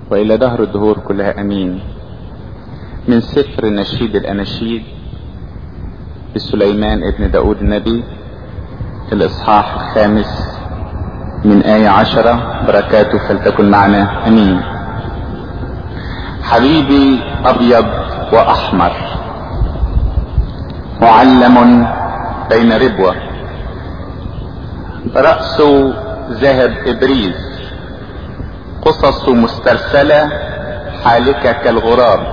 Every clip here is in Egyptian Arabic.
وإلى دهر الدهور كلها أمين من سفر نشيد الأناشيد لسليمان ابن داود النبي الإصحاح الخامس من آية عشرة بركاته فلتكن معنا أمين حبيبي أبيض وأحمر معلم بين ربوة رأسه ذهب إبريز قصص مسترسلة حالكة كالغراب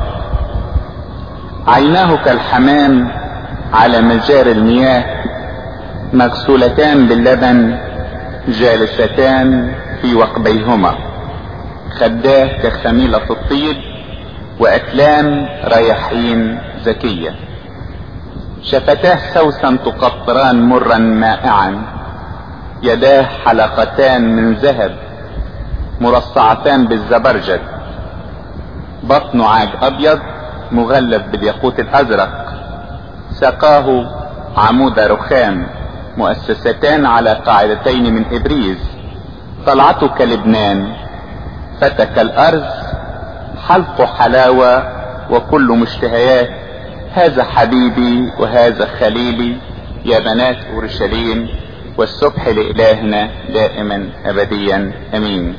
عيناه كالحمام على مجاري المياه مغسولتان باللبن جالستان في وقبيهما خداه كخميلة الطيب وأكلام رياحين زكية شفتاه سوسا تقطران مرا مائعا يداه حلقتان من ذهب مرصعتان بالزبرجد بطن عاج ابيض مغلف بالياقوت الازرق سقاه عمود رخام مؤسستان على قاعدتين من ابريز طلعته كلبنان فتى كالارز حلق حلاوة وكل مشتهيات هذا حبيبي وهذا خليلي يا بنات اورشليم والسبح لالهنا دائما ابديا امين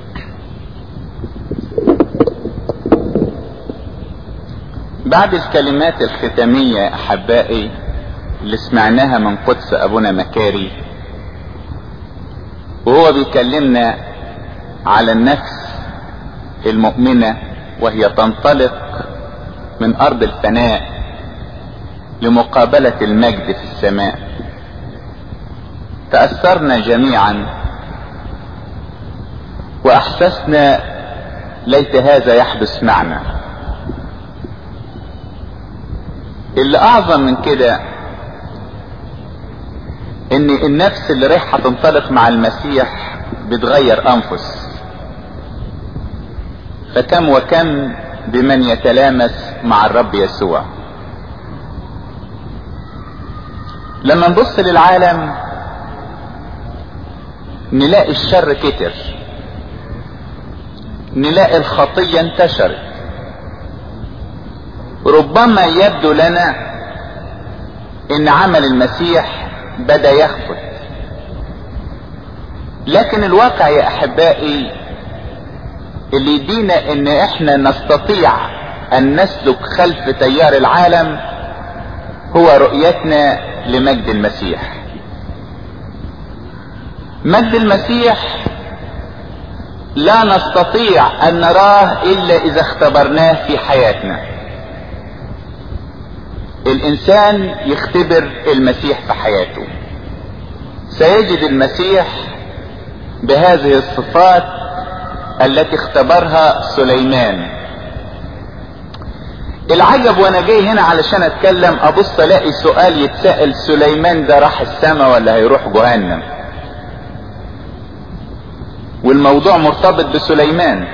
بعد الكلمات الختامية احبائي اللي سمعناها من قدس ابونا مكاري وهو بيكلمنا على النفس المؤمنة وهي تنطلق من ارض الفناء لمقابلة المجد في السماء تأثرنا جميعا واحسسنا ليت هذا يحدث معنا اللي اعظم من كده ان النفس اللي رايحة تنطلق مع المسيح بتغير انفس فكم وكم بمن يتلامس مع الرب يسوع لما نبص للعالم نلاقي الشر كتر نلاقي الخطية انتشرت ربما يبدو لنا ان عمل المسيح بدا يخفت لكن الواقع يا احبائي اللي يدينا ان احنا نستطيع ان نسلك خلف تيار العالم هو رؤيتنا لمجد المسيح مجد المسيح لا نستطيع ان نراه الا اذا اختبرناه في حياتنا الانسان يختبر المسيح في حياته سيجد المسيح بهذه الصفات التي اختبرها سليمان العجب وانا جاي هنا علشان اتكلم ابص الاقي سؤال يتسأل سليمان ده راح السماء ولا هيروح جهنم والموضوع مرتبط بسليمان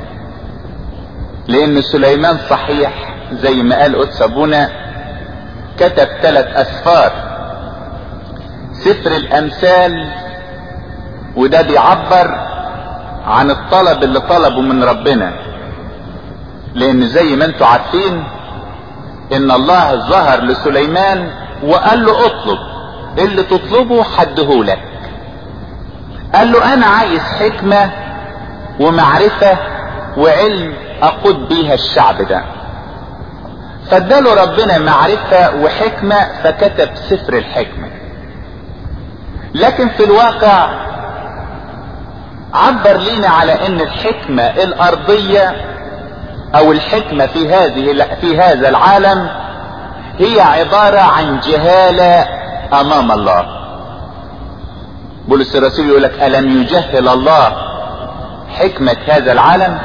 لان سليمان صحيح زي ما قال قدس ابونا كتب ثلاث اسفار سفر الامثال وده بيعبر عن الطلب اللي طلبه من ربنا لان زي ما انتم عارفين ان الله ظهر لسليمان وقال له اطلب اللي تطلبه حدهولك قال له انا عايز حكمة ومعرفة وعلم اقود بيها الشعب ده فاداله ربنا معرفة وحكمة فكتب سفر الحكمة لكن في الواقع عبر لنا على ان الحكمة الارضية او الحكمة في هذه في هذا العالم هي عبارة عن جهالة امام الله بولس الرسول يقول لك الم يجهل الله حكمة هذا العالم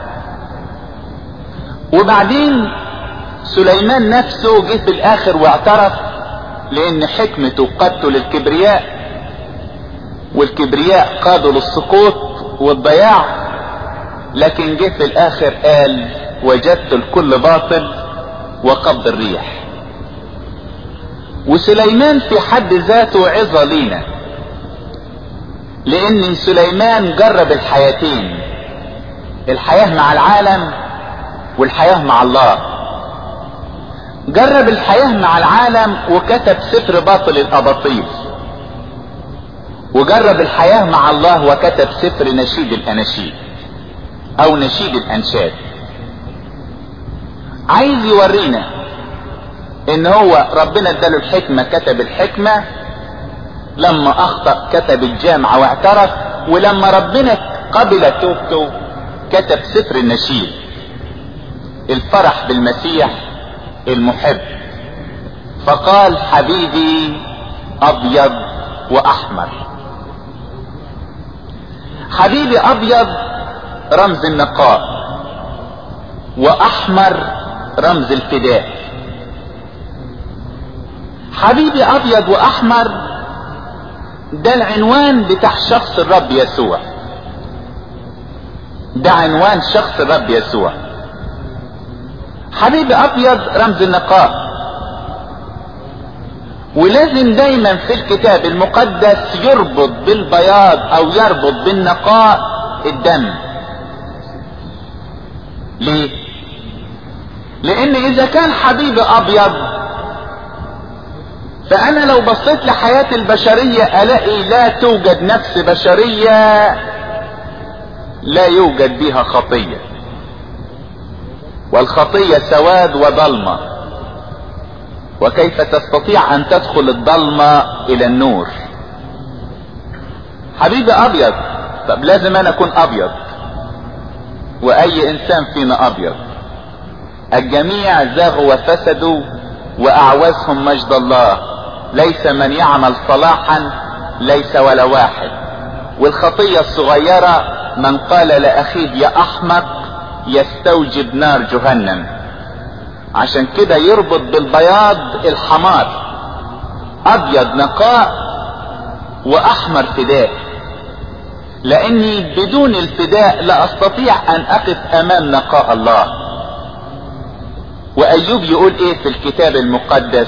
وبعدين سليمان نفسه جه في الاخر واعترف لان حكمته قادته للكبرياء والكبرياء قادوا للسقوط والضياع لكن جه في الاخر قال وجدت الكل باطل وقبض الريح وسليمان في حد ذاته عظة لينا لان سليمان جرب الحياتين الحياة مع العالم والحياة مع الله جرب الحياة مع العالم وكتب سفر باطل الاباطيل وجرب الحياة مع الله وكتب سفر نشيد الاناشيد او نشيد الانشاد عايز يورينا ان هو ربنا اداله الحكمة كتب الحكمة لما اخطأ كتب الجامعة واعترف ولما ربنا قبل توبته كتب سفر النشيد الفرح بالمسيح المحب فقال حبيبي ابيض واحمر حبيبي ابيض رمز النقاء واحمر رمز الفداء حبيبي ابيض واحمر ده العنوان بتاع شخص الرب يسوع ده عنوان شخص الرب يسوع حبيبي ابيض رمز النقاء ولازم دايما في الكتاب المقدس يربط بالبياض او يربط بالنقاء الدم ليه لان اذا كان حبيبي ابيض فانا لو بصيت لحياة البشرية الاقي لا توجد نفس بشرية لا يوجد بها خطية والخطية سواد وظلمة وكيف تستطيع ان تدخل الظلمة الى النور حبيبي ابيض طب لازم انا اكون ابيض واي انسان فينا ابيض الجميع زاغوا وفسدوا واعوزهم مجد الله ليس من يعمل صلاحا ليس ولا واحد والخطية الصغيرة من قال لاخيه يا احمق يستوجب نار جهنم عشان كده يربط بالبياض الحمار ابيض نقاء واحمر فداء لاني بدون الفداء لا استطيع ان اقف امام نقاء الله وايوب يقول ايه في الكتاب المقدس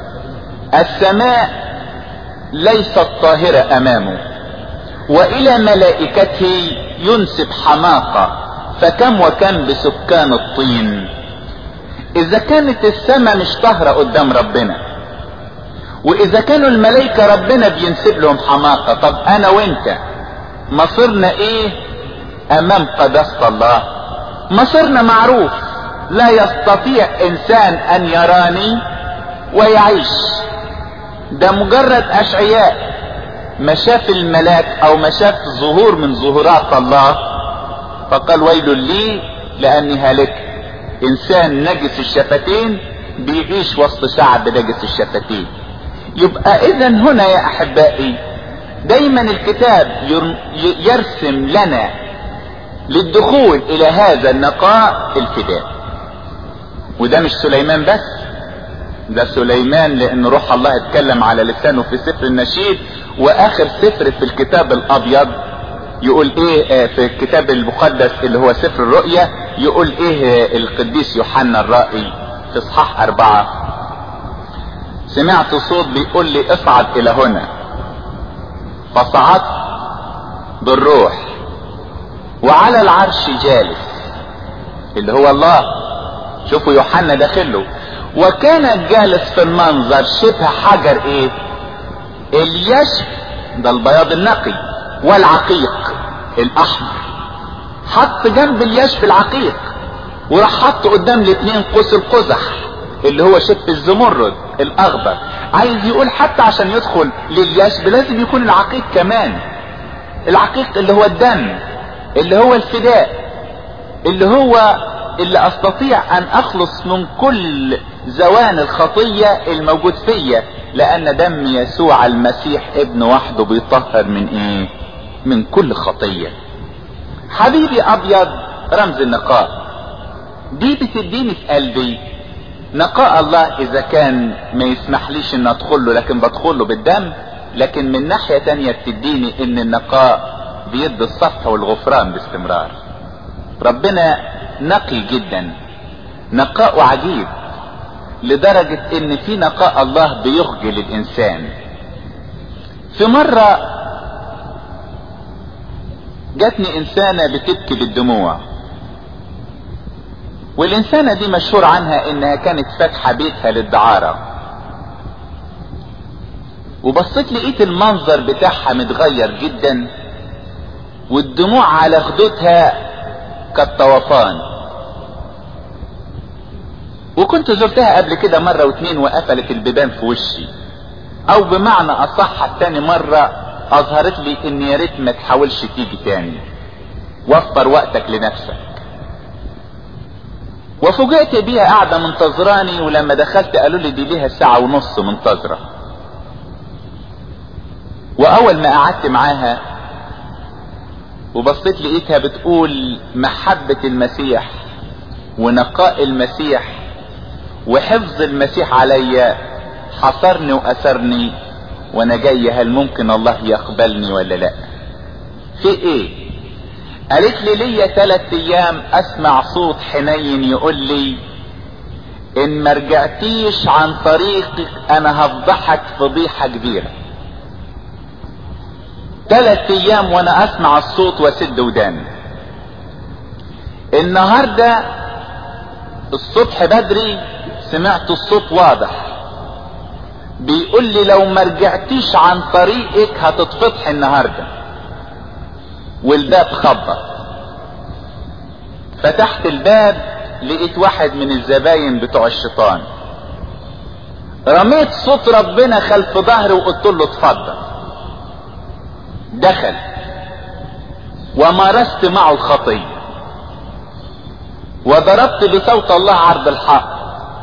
السماء ليست طاهرة امامه والى ملائكته ينسب حماقة فكم وكم بسكان الطين اذا كانت السماء مش طاهرة قدام ربنا واذا كانوا الملائكة ربنا بينسب لهم حماقة طب انا وانت مصيرنا ايه امام قداسة الله مصيرنا معروف لا يستطيع انسان ان يراني ويعيش ده مجرد اشعياء ما شاف الملاك او ما شاف ظهور من ظهورات الله فقال ويل لي لاني هلك انسان نجس الشفتين بيعيش وسط شعب نجس الشفتين يبقى اذا هنا يا احبائي دايما الكتاب يرسم لنا للدخول الى هذا النقاء الفداء وده مش سليمان بس ده سليمان لان روح الله اتكلم على لسانه في سفر النشيد واخر سفر في الكتاب الابيض يقول ايه في الكتاب المقدس اللي هو سفر الرؤيا يقول ايه القديس يوحنا الرائي في اصحاح اربعة سمعت صوت بيقول لي اصعد الى هنا فصعدت بالروح وعلى العرش جالس اللي هو الله شوفوا يوحنا داخله وكان جالس في المنظر شبه حجر ايه اليشب ده البياض النقي والعقيق الاحمر حط جنب اليشب العقيق وراح حط قدام الاثنين قوس القزح اللي هو شب الزمرد الاخضر عايز يقول حتى عشان يدخل لليشب لازم يكون العقيق كمان العقيق اللي هو الدم اللي هو الفداء اللي هو اللي استطيع ان اخلص من كل زوان الخطية الموجود فيا لان دم يسوع المسيح ابن وحده بيطهر من ايه من كل خطية حبيبي ابيض رمز النقاء دي بتديني في قلبي نقاء الله اذا كان ما يسمحليش ان ادخل له لكن بدخل له بالدم لكن من ناحية تانية بتديني ان النقاء بيد الصفح والغفران باستمرار ربنا نقي جدا نقاء عجيب لدرجة ان في نقاء الله بيخجل الانسان في مرة جاتني انسانة بتبكي بالدموع والإنسانة دي مشهور عنها إنها كانت فاتحة بيتها للدعارة وبصيت لقيت المنظر بتاعها متغير جدا والدموع على خدودها كالطوفان وكنت زرتها قبل كده مرة واتنين وقفلت البيبان في وشي او بمعنى اصح تاني مرة اظهرت لي ان يا ريت ما تحاولش تيجي تاني وفر وقتك لنفسك وفوجئت بيها قاعدة منتظراني ولما دخلت قالوا لي دي ليها ساعة ونص منتظرة واول ما قعدت معاها وبصيت لقيتها بتقول محبة المسيح ونقاء المسيح وحفظ المسيح عليا حصرني وأسرني وانا جاي هل ممكن الله يقبلني ولا لا في ايه قالت لي ليا ثلاث ايام اسمع صوت حنين يقول لي ان ما رجعتيش عن طريقك انا هفضحك فضيحة كبيرة ثلاث ايام وانا اسمع الصوت واسد وداني النهاردة الصبح بدري سمعت الصوت واضح بيقول لي لو ما رجعتيش عن طريقك هتتفتح النهارده والباب خبط فتحت الباب لقيت واحد من الزباين بتوع الشيطان رميت صوت ربنا خلف ظهري وقلت له اتفضل دخل ومارست معه الخطيه وضربت بصوت الله عرض الحق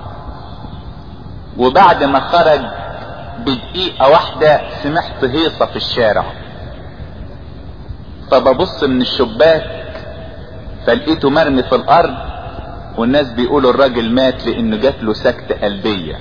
وبعد ما خرج بدقيقة واحدة سمعت هيصة في الشارع فببص من الشباك فلقيته مرمي في الارض والناس بيقولوا الراجل مات لانه جات له سكتة قلبية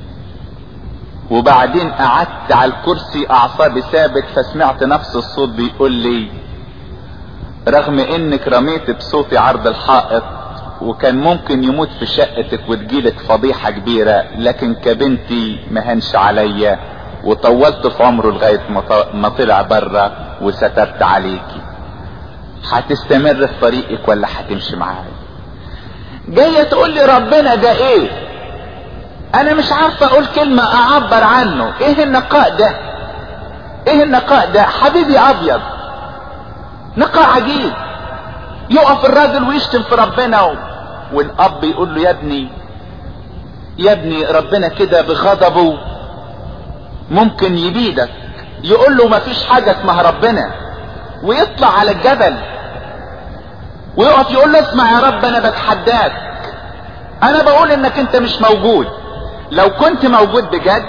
وبعدين قعدت على الكرسي اعصابي ثابت فسمعت نفس الصوت بيقول لي رغم انك رميت بصوتي عرض الحائط وكان ممكن يموت في شقتك وتجيلك فضيحة كبيرة لكن كبنتي ما هنش عليا وطولت في عمره لغاية ما طلع بره وسترت عليكي هتستمر في طريقك ولا هتمشي معايا جاية تقول لي ربنا ده ايه انا مش عارفة اقول كلمة اعبر عنه ايه النقاء ده ايه النقاء ده حبيبي ابيض نقاء عجيب يقف الراجل ويشتم في ربنا و... والاب يقول له يا ابني يا ابني ربنا كده بغضبه ممكن يبيدك يقول له مفيش حاجة اسمها ربنا ويطلع على الجبل ويقف يقول له اسمع يا رب انا بتحداك انا بقول انك انت مش موجود لو كنت موجود بجد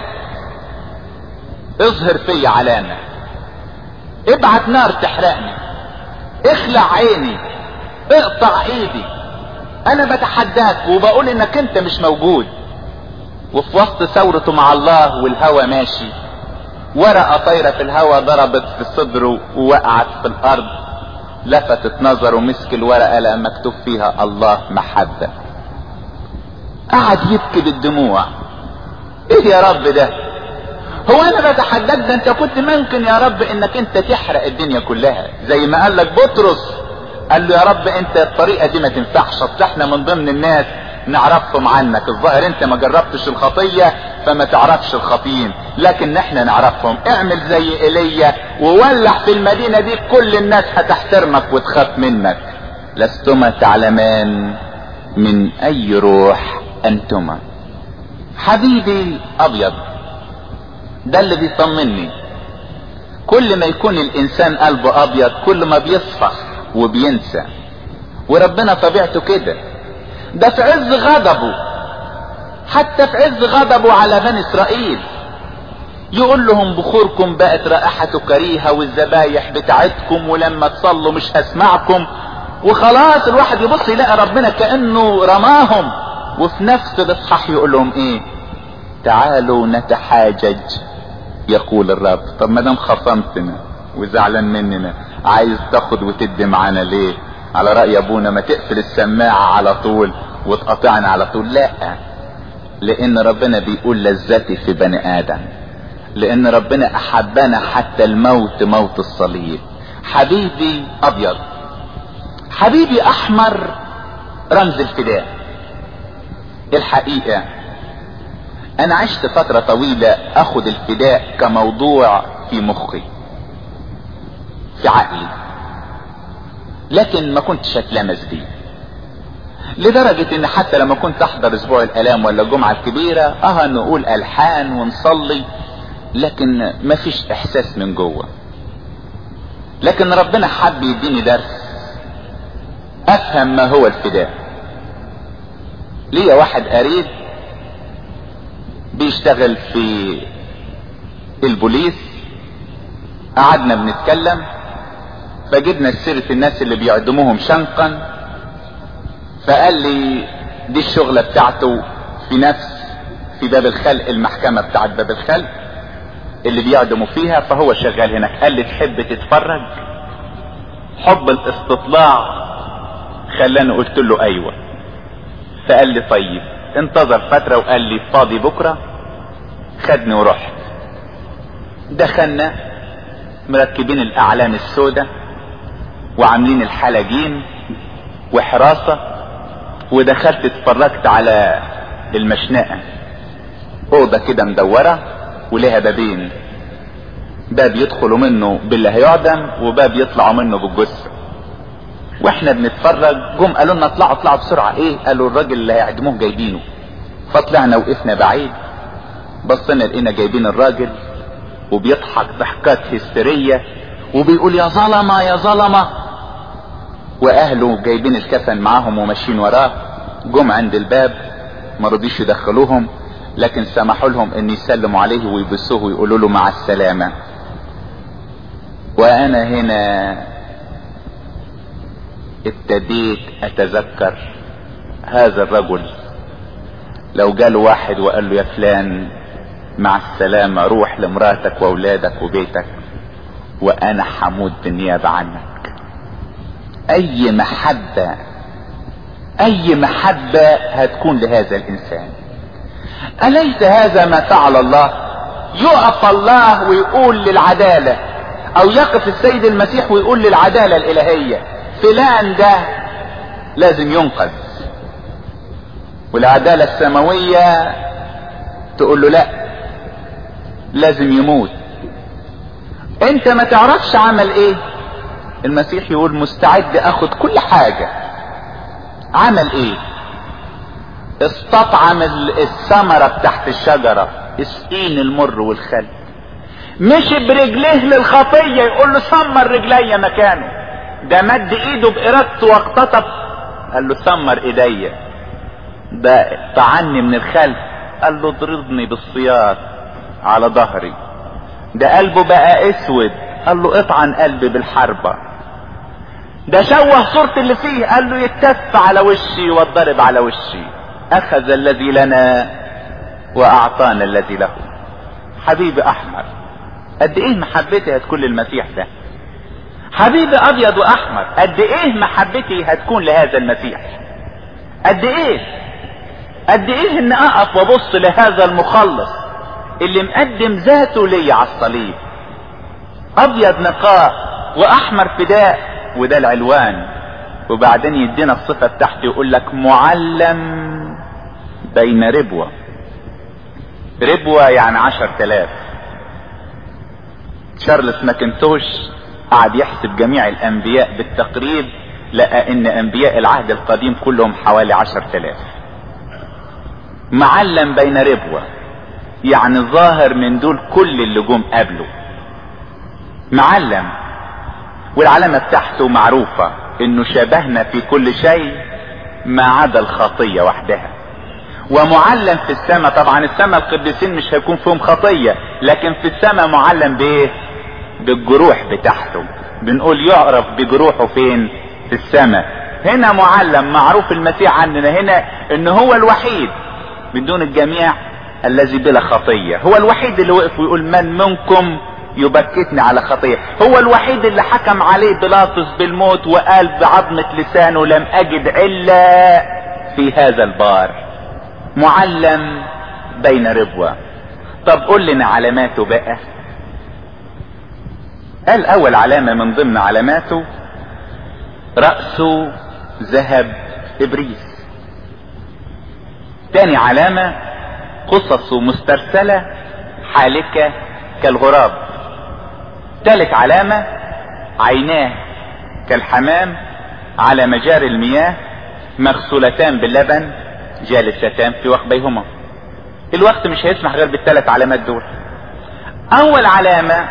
اظهر في علامة ابعت نار تحرقني اخلع عيني اقطع ايدي انا بتحداك وبقول انك انت مش موجود وفي وسط ثورته مع الله والهوى ماشي ورقة طايرة في الهواء ضربت في صدره ووقعت في الارض لفتت نظره مسك الورقة لقى مكتوب فيها الله محبة قعد يبكي بالدموع ايه يا رب ده هو انا بتحداك ده انت كنت ممكن يا رب انك انت تحرق الدنيا كلها زي ما قال لك بطرس قال له يا رب انت الطريقة دي ما تنفعش اصل احنا من ضمن الناس نعرفهم عنك الظاهر انت ما جربتش الخطية فما تعرفش الخطيين لكن احنا نعرفهم اعمل زي ايليا وولع في المدينة دي كل الناس هتحترمك وتخاف منك لستما تعلمان من اي روح انتما حبيبي ابيض ده اللي بيطمني كل ما يكون الانسان قلبه ابيض كل ما بيصفح وبينسى وربنا طبيعته كده ده في عز غضبه حتى في عز غضبه على بني اسرائيل يقول لهم بخوركم بقت رائحته كريهة والذبايح بتاعتكم ولما تصلوا مش هسمعكم وخلاص الواحد يبص يلاقي ربنا كأنه رماهم وفي نفس الاصحاح يقول لهم ايه تعالوا نتحاجج يقول الرب طب ما دام خصمتنا وزعلان مننا عايز تاخد وتدي معانا ليه على رأي ابونا ما تقفل السماعة على طول وتقطعنا على طول لا لان ربنا بيقول لذتي في بني ادم لان ربنا احبنا حتى الموت موت الصليب حبيبي ابيض حبيبي احمر رمز الفداء الحقيقة انا عشت فترة طويلة اخد الفداء كموضوع في مخي في عقلي لكن ما كنتش اتلمس بيه لدرجة ان حتى لما كنت احضر اسبوع الالام ولا الجمعة الكبيرة اه نقول الحان ونصلي لكن ما فيش احساس من جوه لكن ربنا حب يديني درس افهم ما هو الفداء ليا واحد قريب بيشتغل في البوليس قعدنا بنتكلم فجبنا سيرة الناس اللي بيعدموهم شنقا فقال لي دي الشغلة بتاعته في نفس في باب الخلق المحكمة بتاعت باب الخلق اللي بيعدموا فيها فهو شغال هناك قال لي تحب تتفرج حب الاستطلاع خلاني قلت له ايوه فقال لي طيب انتظر فترة وقال لي فاضي بكرة خدني ورحت دخلنا مركبين الاعلام السوداء وعاملين الحلاجين وحراسة ودخلت اتفرجت على المشنقة اوضة كده مدورة ولها بابين باب يدخلوا منه باللي هيعدم وباب يطلعوا منه بالجثة واحنا بنتفرج جم قالوا لنا اطلعوا اطلعوا بسرعة ايه قالوا الراجل اللي هيعدموه جايبينه فطلعنا وقفنا بعيد بصينا لقينا جايبين الراجل وبيضحك ضحكات هستيرية وبيقول يا ظلمة يا ظلمة واهله جايبين الكفن معاهم وماشيين وراه جم عند الباب ما رضيش يدخلوهم لكن سمحوا لهم ان يسلموا عليه ويبصوه ويقولوا له مع السلامة وانا هنا ابتديت اتذكر هذا الرجل لو جاله واحد وقال له يا فلان مع السلامة روح لمراتك واولادك وبيتك وانا حمود بالنيابة عنك اي محبة اي محبة هتكون لهذا الانسان اليس هذا ما فعل الله يقف الله ويقول للعدالة او يقف السيد المسيح ويقول للعدالة الالهية فلان ده لازم ينقذ والعدالة السماوية تقول له لا لازم يموت انت ما تعرفش عمل ايه المسيح يقول مستعد اخد كل حاجة عمل ايه استطعم الثمرة بتاحت الشجرة اسقين المر والخل مشي برجليه للخطية يقول له سمر رجلي مكانه ده مد ايده بارادته واقتطب قال له سمر ايديا ده طعني من الخلف قال له اضربني بالسياط على ظهري ده قلبه بقى اسود قال له اطعن قلبي بالحربة ده شوه صورة اللي فيه قال له يتف على وشي واتضرب على وشي اخذ الذي لنا واعطانا الذي له حبيبي احمر قد ايه محبتي هتكون للمسيح ده حبيبي ابيض واحمر قد ايه محبتي هتكون لهذا المسيح قد ايه قد ايه ان اقف وابص لهذا المخلص اللي مقدم ذاته لي على الصليب ابيض نقاء واحمر فداء وده العلوان وبعدين يدينا الصفة بتاعته يقول لك معلم بين ربوة ربوة يعني عشر تلاف شارلز ماكنتوش قعد يحسب جميع الانبياء بالتقريب لقى ان انبياء العهد القديم كلهم حوالي عشر تلاف معلم بين ربوة يعني ظاهر من دول كل اللي جم قبله معلم والعلامة بتاعته معروفة انه شبهنا في كل شيء ما عدا الخطية وحدها ومعلم في السماء طبعا السماء القديسين مش هيكون فيهم خطية لكن في السماء معلم بايه بالجروح بتاعته بنقول يعرف بجروحه فين في السماء هنا معلم معروف المسيح عننا هنا ان هو الوحيد من دون الجميع الذي بلا خطية هو الوحيد اللي وقف ويقول من منكم يبكتني على خطية هو الوحيد اللي حكم عليه بيلاطس بالموت وقال بعظمة لسانه لم اجد الا في هذا البار معلم بين ربوة طب قول لنا علاماته بقى قال اول علامة من ضمن علاماته رأسه ذهب ابريس تاني علامة قصص مسترسلة حالكة كالغراب تالت علامة عيناه كالحمام على مجاري المياه مغسولتان باللبن جالستان في وخبيهما الوقت مش هيسمح غير بالثلاث علامات دول اول علامة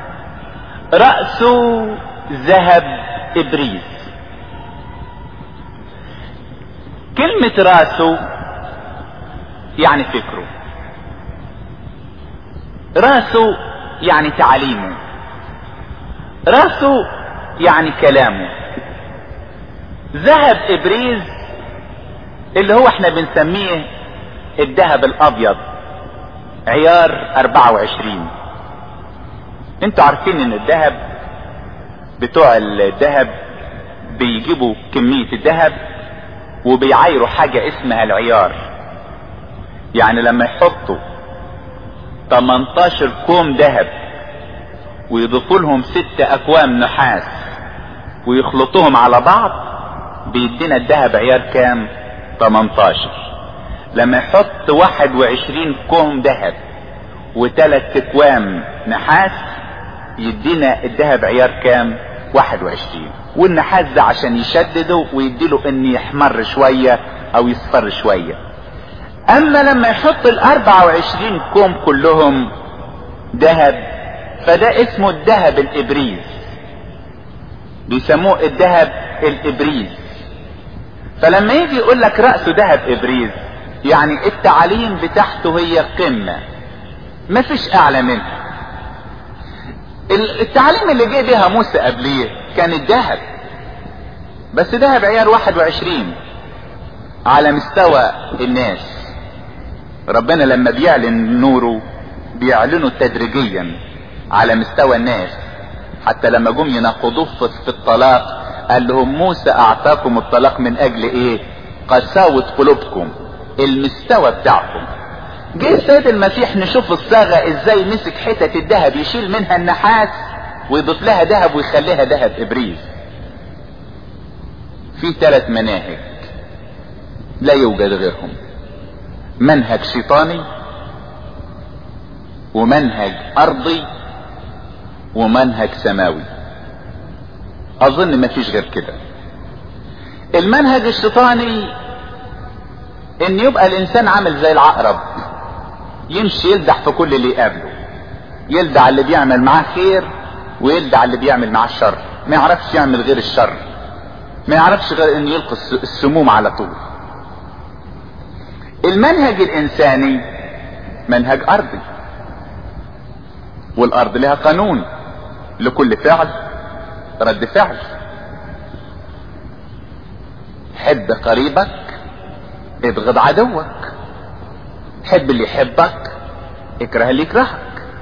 رأسه ذهب ابريز كلمة راسه يعني فكره راسه يعني تعليمه راسه يعني كلامه ذهب ابريز اللي هو احنا بنسميه الذهب الابيض عيار 24 انتوا عارفين ان الذهب بتوع الذهب بيجيبوا كمية الذهب وبيعايروا حاجة اسمها العيار يعني لما يحطوا 18 كوم ذهب ويضيفوا لهم 6 اكوام نحاس ويخلطوهم على بعض بيدينا الذهب عيار كام 18 لما يحط 21 كوم ذهب وثلاث اكوام نحاس يدينا الذهب عيار كام 21 والنحاس ده عشان يشدده ويديله ان يحمر شوية او يصفر شوية اما لما يحط ال 24 كوم كلهم ذهب فده اسمه الذهب الابريز بيسموه الذهب الابريز فلما يجي يقول لك رأسه ذهب ابريز يعني التعاليم بتاعته هي قمة مفيش اعلى منها التعليم اللي جه بيها موسى قبليه كان الذهب بس ذهب عيار 21 على مستوى الناس ربنا لما بيعلن نوره بيعلنه تدريجيا على مستوى الناس حتى لما جم يناقضوه في الطلاق قال لهم موسى اعطاكم الطلاق من اجل ايه قساوة قلوبكم المستوى بتاعكم جه السيد المسيح نشوف الصاغة ازاي مسك حتة الذهب يشيل منها النحاس ويضيف لها ذهب ويخليها ذهب ابريز في ثلاث مناهج لا يوجد غيرهم منهج شيطاني ومنهج ارضي ومنهج سماوي اظن ما فيش غير كده المنهج الشيطاني ان يبقى الانسان عامل زي العقرب يمشي يلدح في كل اللي يقابله يلدع اللي بيعمل معاه خير ويلدع اللي بيعمل معاه الشر ما يعرفش يعمل غير الشر ما يعرفش غير انه يلقي السموم على طول المنهج الانساني منهج ارضي والارض لها قانون لكل فعل رد فعل حب قريبك ابغض عدوك حب اللي يحبك اكره اللي يكرهك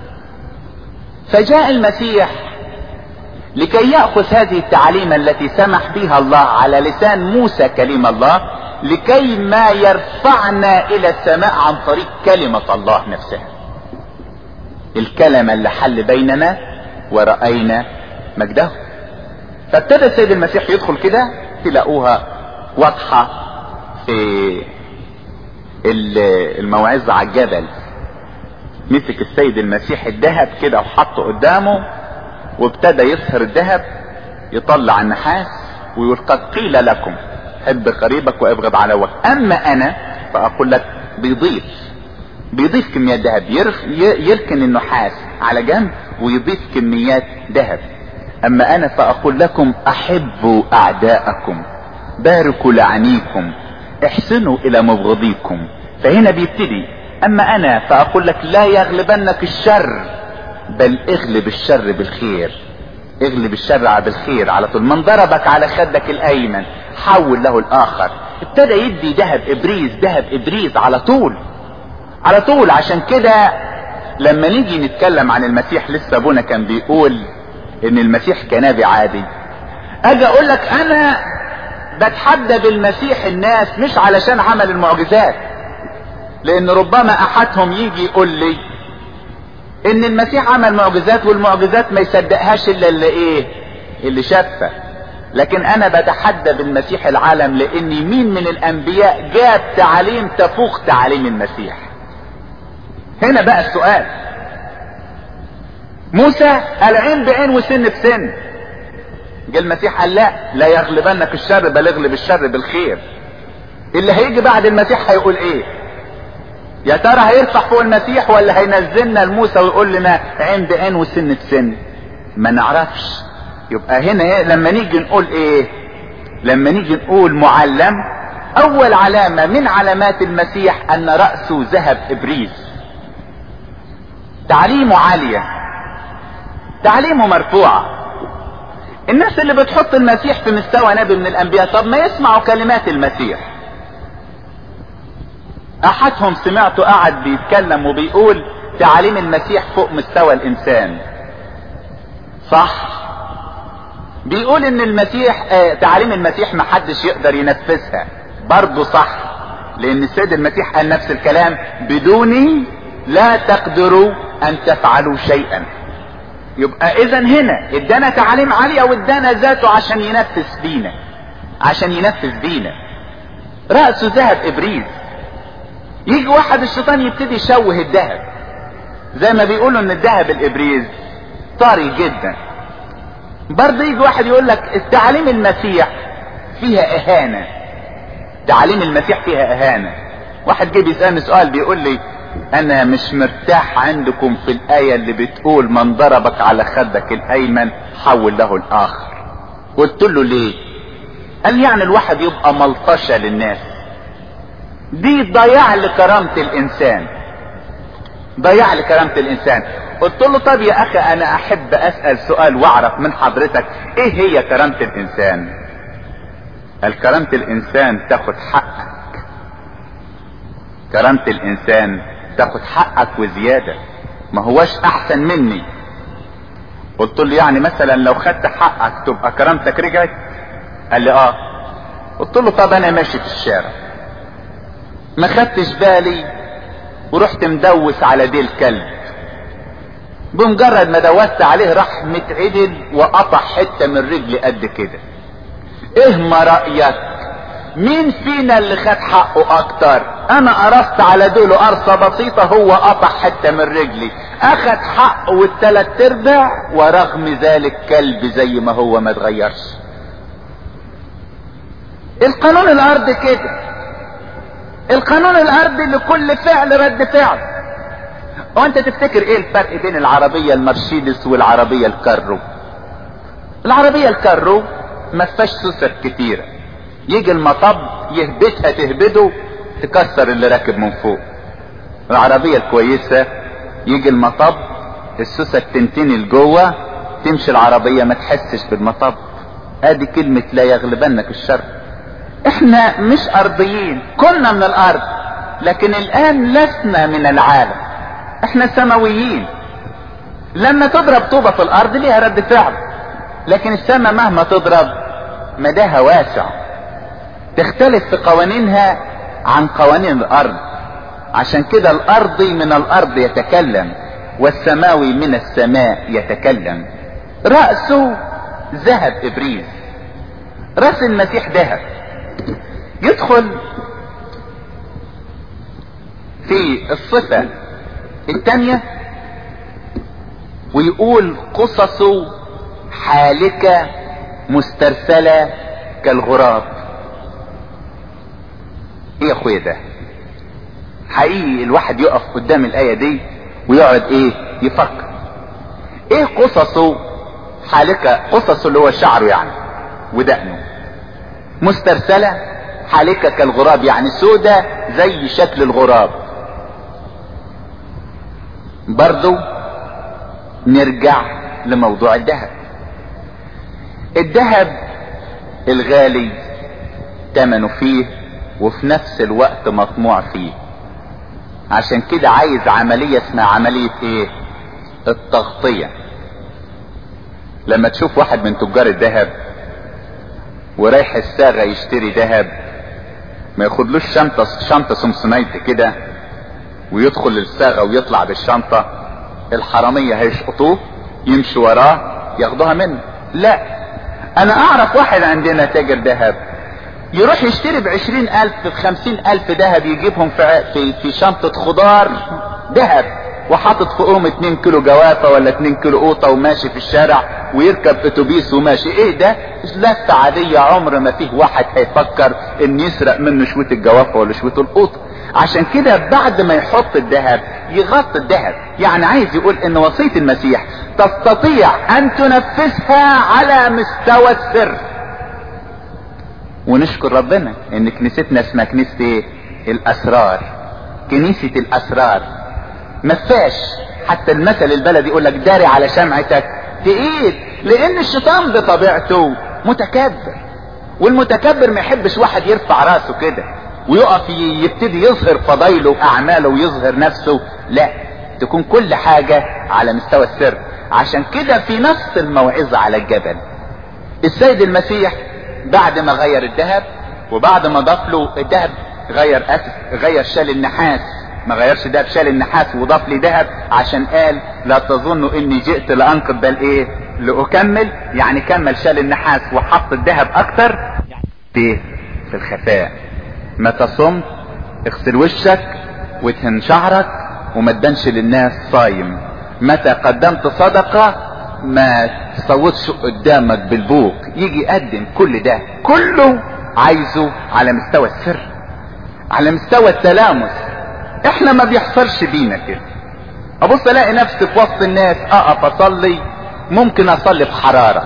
فجاء المسيح لكي يأخذ هذه التعليم التي سمح بها الله على لسان موسى كلمة الله لكي ما يرفعنا الى السماء عن طريق كلمة الله نفسها الكلمة اللي حل بيننا ورأينا مجده فابتدى السيد المسيح يدخل كده تلاقوها واضحة في الموعظة على الجبل مسك السيد المسيح الذهب كده وحطه قدامه وابتدى يصهر الذهب يطلع النحاس ويقول قد قيل لكم حب قريبك وابغض عدوك اما انا فاقول لك بيضيف بيضيف كميات ذهب يركن النحاس على جنب ويضيف كميات ذهب اما انا فاقول لكم احبوا اعداءكم باركوا لعنيكم احسنوا الى مبغضيكم فهنا بيبتدي اما انا فاقول لك لا يغلبنك الشر بل اغلب الشر بالخير اغلب الشر بالخير على طول من ضربك على خدك الايمن حول له الاخر ابتدى يدي ذهب ابريز ذهب ابريز على طول على طول عشان كده لما نيجي نتكلم عن المسيح لسه ابونا كان بيقول ان المسيح كنبي عادي اجي اقول لك انا بتحدى بالمسيح الناس مش علشان عمل المعجزات لان ربما احدهم يجي يقول لي ان المسيح عمل معجزات والمعجزات ما يصدقهاش الا اللي ايه اللي شافها لكن انا بتحدى بالمسيح العالم لان مين من الانبياء جاب تعاليم تفوق تعاليم المسيح هنا بقى السؤال موسى العين بعين وسن بسن جه المسيح قال لا لا يغلبنك الشر بل اغلب الشر بالخير اللي هيجي بعد المسيح هيقول ايه يا ترى هيرفع فوق المسيح ولا هينزلنا لموسى ويقول لنا عين بعين وسن بسن ما نعرفش يبقى هنا إيه لما نيجي نقول ايه لما نيجي نقول معلم اول علامة من علامات المسيح ان رأسه ذهب ابريز تعليمه عالية تعليمه مرفوعة الناس اللي بتحط المسيح في مستوى نبي من الانبياء طب ما يسمعوا كلمات المسيح احدهم سمعته قاعد بيتكلم وبيقول تعاليم المسيح فوق مستوى الانسان صح بيقول ان المسيح آه تعاليم المسيح ما حدش يقدر ينفذها برضه صح لان السيد المسيح قال نفس الكلام بدوني لا تقدروا ان تفعلوا شيئا يبقى اذا هنا ادانا تعاليم عالية وادانا ذاته عشان ينفذ بينا عشان ينفذ بينا رأسه ذهب ابريز يجي واحد الشيطان يبتدي يشوه الذهب زي ما بيقولوا ان الذهب الابريز طري جدا برضه يجي واحد يقول لك التعاليم المسيح فيها اهانة تعاليم المسيح فيها اهانة واحد جه بيسألني سؤال بيقول لي انا مش مرتاح عندكم في الاية اللي بتقول من ضربك على خدك الايمن حول له الاخر قلت له ليه قال يعني الواحد يبقى ملطشة للناس دي ضياع لكرامة الانسان ضياع لكرامة الانسان قلت له طب يا اخي انا احب اسأل سؤال واعرف من حضرتك ايه هي كرامة الانسان قال كرامة الانسان تاخد حقك كرامة الانسان تاخد حقك وزيادة ما هوش احسن مني قلت له يعني مثلا لو خدت حقك تبقى كرامتك رجعت قال لي اه قلت له طب انا ماشي في الشارع ما خدتش بالي ورحت مدوس على ديل كلب بمجرد ما دوست عليه راح متعدل وقطع حتة من رجلي قد كده ايه ما رأيك مين فينا اللي خد حقه اكتر انا قرصت على ديله قرصة بسيطة هو قطع حتة من رجلي اخد حقه والتلات ارباع ورغم ذلك كلب زي ما هو ما اتغيرش القانون الارضي كده القانون الارضي لكل فعل رد فعل وانت تفتكر ايه الفرق بين العربية المرشيدس والعربية الكارو العربية الكارو ما فيهاش سوسر كتيرة يجي المطب يهبتها تهبده تكسر اللي راكب من فوق العربية الكويسة يجي المطب السوسة تنتني لجوه تمشي العربية ما تحسش بالمطب ادي كلمة لا يغلبنك الشر احنا مش ارضيين كنا من الارض لكن الان لسنا من العالم احنا سماويين لما تضرب طوبة في الارض ليها رد فعل لكن السماء مهما تضرب مداها واسع تختلف في قوانينها عن قوانين الارض عشان كده الارضي من الارض يتكلم والسماوي من السماء يتكلم رأسه ذهب ابريز راس المسيح ذهب يدخل في الصفة الثانية ويقول قصصه حالكة مسترسلة كالغراب ايه يا اخويا ده حقيقي الواحد يقف قدام الاية دي ويقعد ايه يفكر ايه قصصه حالكة قصصه اللي هو شعره يعني ودقنه مسترسلة حالكة كالغراب يعني سودة زي شكل الغراب برضو نرجع لموضوع الذهب الذهب الغالي تمنه فيه وفي نفس الوقت مطموع فيه عشان كده عايز عملية اسمها عملية ايه التغطية لما تشوف واحد من تجار الذهب ورايح الساغة يشتري ذهب ما ياخدلوش شنطة شنطة سمسونايت كده ويدخل الساغة ويطلع بالشنطة الحرامية هيشقطوه يمشوا وراه ياخدوها منه لا انا اعرف واحد عندنا تاجر ذهب يروح يشتري بعشرين الف بخمسين الف ذهب يجيبهم في, في, في شنطة خضار ذهب وحاطط فوقهم 2 كيلو جوافة ولا 2 كيلو قوطة وماشي في الشارع ويركب اتوبيس وماشي ايه ده لفة عادية عمر ما فيه واحد هيفكر ان يسرق منه شوية الجوافة ولا شوية القوطة عشان كده بعد ما يحط الذهب يغطي الذهب يعني عايز يقول ان وصية المسيح تستطيع ان تنفذها على مستوى السر ونشكر ربنا ان كنيستنا اسمها كنيسة ايه الاسرار كنيسة الاسرار ما فيهاش حتى المثل البلدي يقول لك داري على شمعتك تقيل لان الشيطان بطبيعته متكبر والمتكبر ما يحبش واحد يرفع راسه كده ويقف يبتدي يظهر فضايله واعماله ويظهر نفسه لا تكون كل حاجة على مستوى السر عشان كده في نفس الموعظة على الجبل السيد المسيح بعد ما غير الذهب وبعد ما ضاف له الذهب غير أسف غير شال النحاس ما غيرش ده بشال النحاس وضاف لي ذهب عشان قال لا تظنوا اني جئت لانقض بل ايه لاكمل يعني كمل شال النحاس وحط الذهب اكتر في في الخفاء متى صمت اغسل وشك وادهن شعرك وما تبانش للناس صايم متى قدمت صدقة ما تصوتش قدامك بالبوق يجي يقدم كل ده كله عايزه على مستوى السر على مستوى التلامس احنا ما بيحصلش بينا كده ابص الاقي نفسي في وسط الناس اقف اصلي ممكن اصلي بحرارة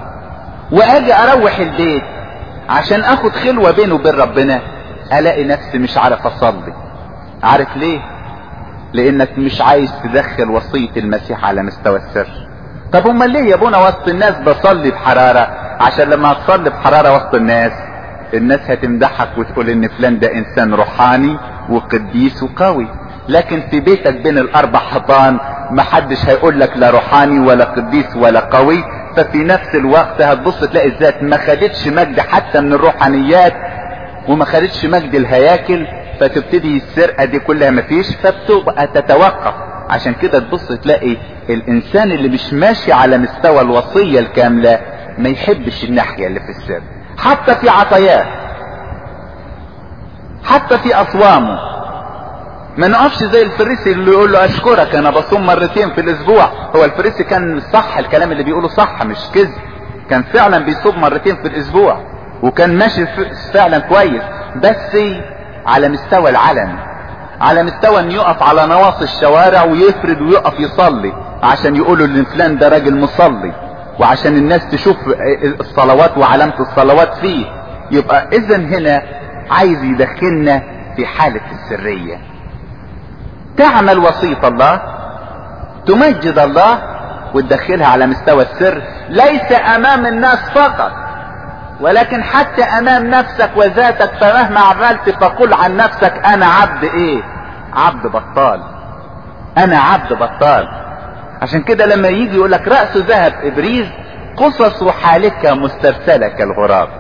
واجي اروح البيت عشان اخد خلوة بينه وبين ربنا الاقي نفسي مش عارف اصلي عارف ليه لانك مش عايز تدخل وصية المسيح على مستوى السر طب امال ليه يا ابونا وسط الناس بصلي بحرارة عشان لما تصلي بحرارة وسط الناس الناس هتمدحك وتقول ان فلان ده انسان روحاني وقديس وقوي لكن في بيتك بين الاربع حيطان محدش هيقول لك لا روحاني ولا قديس ولا قوي ففي نفس الوقت هتبص تلاقي الذات ما خدتش مجد حتى من الروحانيات وما خدتش مجد الهياكل فتبتدي السرقة دي كلها مفيش فبتبقى تتوقف عشان كده تبص تلاقي الانسان اللي مش ماشي على مستوى الوصية الكاملة ما يحبش الناحية اللي في السر حتى في عطيات حتى في اصوامه ما نقفش زي الفريسي اللي يقول له اشكرك انا بصوم مرتين في الاسبوع هو الفريسي كان صح الكلام اللي بيقوله صح مش كذب كان فعلا بيصوم مرتين في الاسبوع وكان ماشي فعلا كويس بس على مستوى العلن على مستوى ان يقف على نواصي الشوارع ويفرد ويقف يصلي عشان يقولوا ان فلان ده راجل مصلي وعشان الناس تشوف الصلوات وعلامة الصلوات فيه يبقى اذا هنا عايز يدخلنا في حالة السرية تعمل وصية الله تمجد الله وتدخلها على مستوى السر ليس امام الناس فقط ولكن حتى امام نفسك وذاتك فمهما عملت فقل عن نفسك انا عبد ايه عبد بطال انا عبد بطال عشان كده لما يجي يقول لك رأس ذهب ابريز قصص حالك مسترسلة كالغراب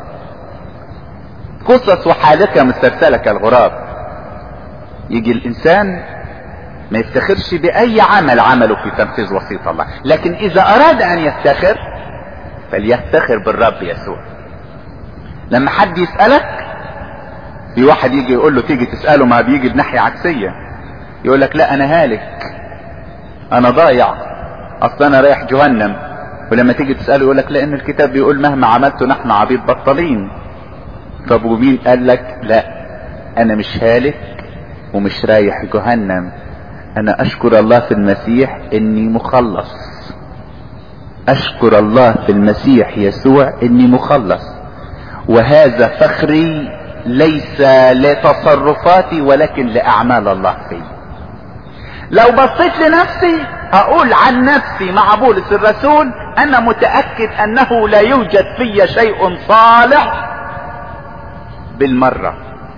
قصص حالك مسترسلة كالغراب يجي الانسان ما يفتخرش باي عمل عمله في تنفيذ وصية الله لكن اذا اراد ان يفتخر فليفتخر بالرب يسوع لما حد يسألك في واحد يجي يقول له تيجي تسأله ما بيجي بناحية عكسية يقول لك لا انا هالك انا ضايع اصلا انا رايح جهنم ولما تيجي تسأله يقول لك لان الكتاب بيقول مهما عملت نحن عبيد بطلين طب ومين قال لك لا انا مش هالك ومش رايح جهنم انا اشكر الله في المسيح اني مخلص اشكر الله في المسيح يسوع اني مخلص وهذا فخري ليس لتصرفاتي ولكن لاعمال الله في لو بصيت لنفسي اقول عن نفسي مع بولس الرسول انا متأكد انه لا يوجد في شيء صالح بالمرة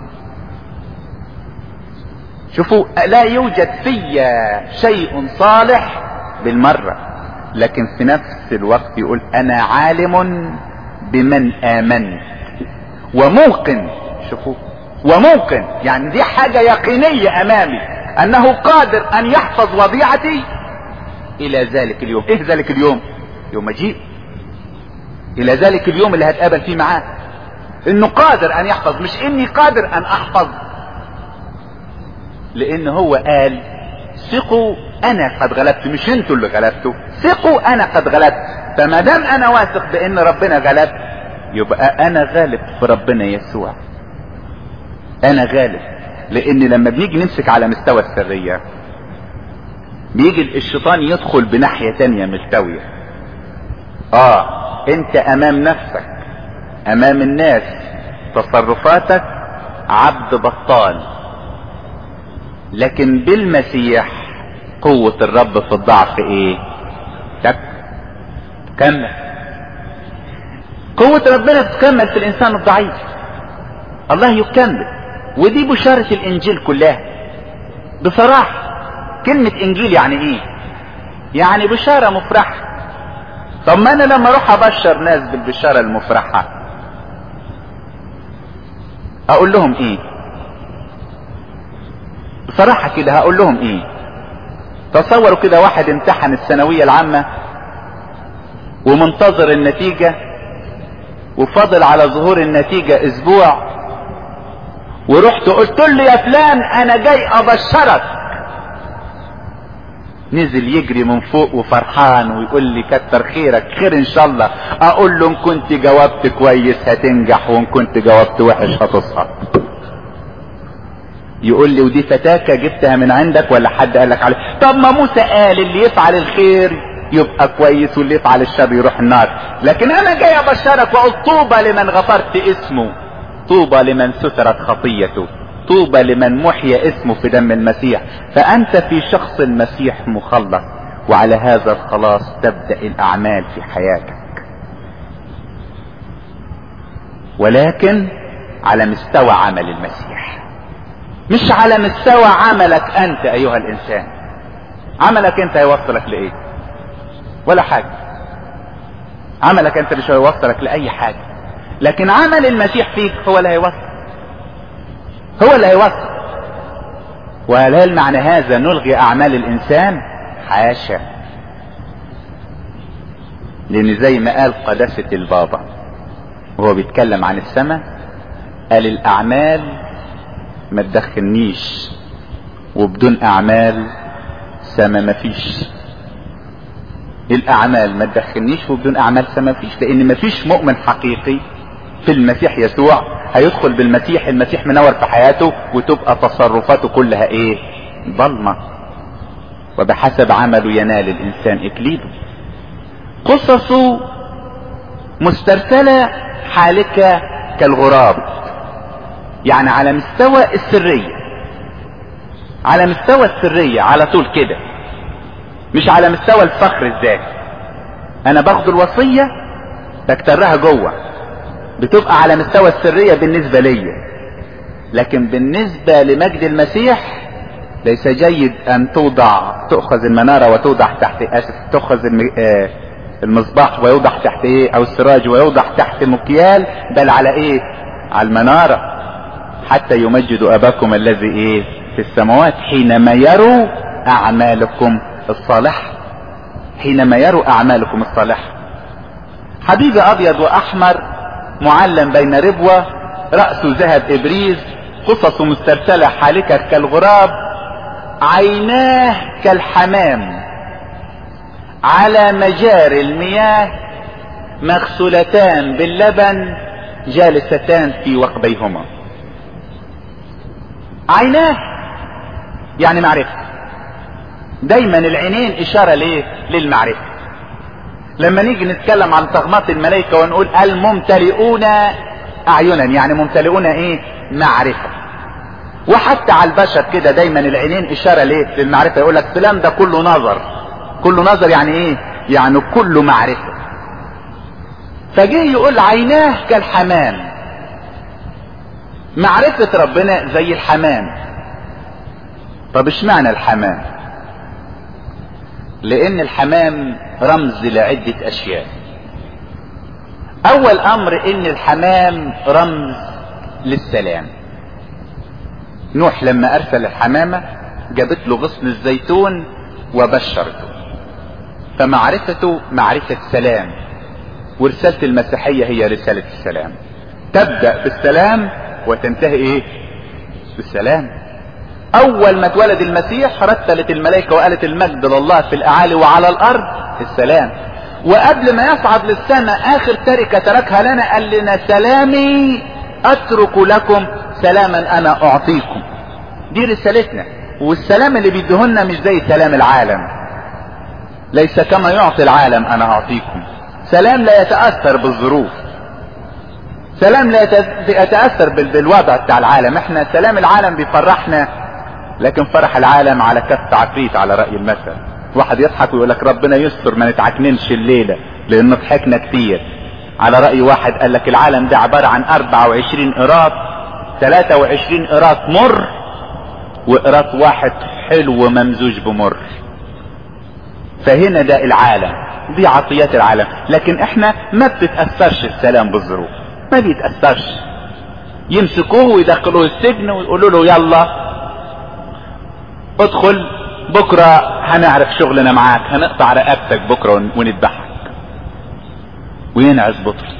شوفوا لا يوجد في شيء صالح بالمرة لكن في نفس الوقت يقول انا عالم بمن امنت وموقن شوفوا وموقن يعني دي حاجة يقينية امامي انه قادر ان يحفظ وضيعتي الى ذلك اليوم ايه ذلك اليوم يوم مجيء الى ذلك اليوم اللي هتقابل فيه معاه انه قادر ان يحفظ مش اني قادر ان احفظ لان هو قال ثقوا انا قد غلبت مش انتوا اللي غلبتوا ثقوا انا قد غلبت فما دام انا واثق بان ربنا غلب يبقى انا غالب في ربنا يسوع انا غالب لان لما بنيجي نمسك على مستوى السرية بيجي الشيطان يدخل بناحية تانية ملتوية اه انت امام نفسك امام الناس تصرفاتك عبد بطال لكن بالمسيح قوة الرب في الضعف ايه تك كمل قوة ربنا تكمل في الانسان الضعيف الله يكمل ودي بشارة الانجيل كلها بصراحة كلمة انجيل يعني ايه يعني بشارة مفرحة طب ما انا لما اروح ابشر ناس بالبشارة المفرحة اقول لهم ايه بصراحة كده هقول لهم ايه تصوروا كده واحد امتحن الثانوية العامة ومنتظر النتيجة وفضل على ظهور النتيجة اسبوع ورحت قلت له يا فلان انا جاي ابشرك نزل يجري من فوق وفرحان ويقول لي كتر خيرك خير ان شاء الله اقول له ان كنت جاوبت كويس هتنجح وان كنت جاوبت وحش هتسقط يقول لي ودي فتاكة جبتها من عندك ولا حد قال لك عليه طب ما موسى قال اللي يفعل الخير يبقى كويس واللي يفعل الشر يروح النار لكن انا جاي ابشرك واقول طوبى لمن غفرت اسمه طوبى لمن سترت خطيته طوبى لمن محي اسمه في دم المسيح فانت في شخص المسيح مخلص وعلى هذا الخلاص تبدا الاعمال في حياتك ولكن على مستوى عمل المسيح مش على مستوى عملك انت ايها الانسان عملك انت هيوصلك لايه ولا حاجة عملك انت مش هيوصلك لاي حاجة لكن عمل المسيح فيك هو اللي هيوصل هو اللي هيوصل وهل معنى هذا نلغي اعمال الانسان حاشا لان زي ما قال قداسة البابا وهو بيتكلم عن السماء قال الاعمال ما تدخلنيش وبدون اعمال سما مفيش الاعمال ما تدخلنيش وبدون اعمال سما مفيش لان مفيش مؤمن حقيقي في المسيح يسوع هيدخل بالمسيح المسيح منور في حياته وتبقى تصرفاته كلها ايه ضلمة وبحسب عمله ينال الانسان اكليله قصص مسترسلة حالكة كالغراب يعني على مستوى السرية على مستوى السرية على طول كده مش على مستوى الفخر الذاتي انا باخد الوصية بكترها جوه بتبقى على مستوى السرية بالنسبة ليا لكن بالنسبة لمجد المسيح ليس جيد ان توضع تؤخذ المنارة وتوضع تحت اسف تؤخذ المصباح ويوضع تحت ايه او السراج ويوضع تحت مكيال بل على ايه على المنارة حتى يمجد اباكم الذي ايه في السماوات حينما يروا اعمالكم الصالحة حينما يروا اعمالكم الصالحة حبيبي ابيض واحمر معلم بين ربوة رأسه ذهب ابريز قصص مسترسلة حالكة كالغراب عيناه كالحمام على مجاري المياه مغسولتان باللبن جالستان في وقبيهما عيناه يعني معرفة دايما العينين اشارة ليه للمعرفة لما نيجي نتكلم عن طغمات الملائكة ونقول الممتلئون اعينا يعني ممتلئون ايه معرفة وحتى على البشر كده دايما العينين اشارة ليه للمعرفة يقول لك فلان ده كله نظر كله نظر يعني ايه يعني كله معرفة فجه يقول عيناه كالحمام معرفة ربنا زي الحمام طب اشمعنى الحمام لان الحمام رمز لعدة اشياء اول امر ان الحمام رمز للسلام نوح لما ارسل الحمامة جابت له غصن الزيتون وبشرته فمعرفته معرفة سلام ورسالة المسيحية هي رسالة السلام تبدأ بالسلام وتنتهي ايه بالسلام اول ما اتولد المسيح رتلت الملائكة وقالت المجد لله في الاعالي وعلى الارض السلام وقبل ما يصعد للسماء اخر تركة تركها لنا قال لنا سلامي اترك لكم سلاما انا اعطيكم دي رسالتنا والسلام اللي بيديهولنا مش زي سلام العالم ليس كما يعطي العالم انا اعطيكم سلام لا يتأثر بالظروف سلام لا يتأثر بالوضع بتاع العالم احنا سلام العالم بيفرحنا لكن فرح العالم على كف عفريت على رأي المثل واحد يضحك ويقول لك ربنا يستر ما نتعكننش الليلة لان ضحكنا كتير على رأي واحد قال لك العالم ده عبارة عن 24 قراط 23 قراط مر وقراط واحد حلو ممزوج بمر فهنا ده العالم دي عطيات العالم لكن احنا ما بتتأثرش السلام بالظروف ما بيتأثرش يمسكوه ويدخلوه السجن ويقولوا له يلا ادخل بكرة هنعرف شغلنا معاك هنقطع رقبتك بكرة ونذبحك وينعس بطرس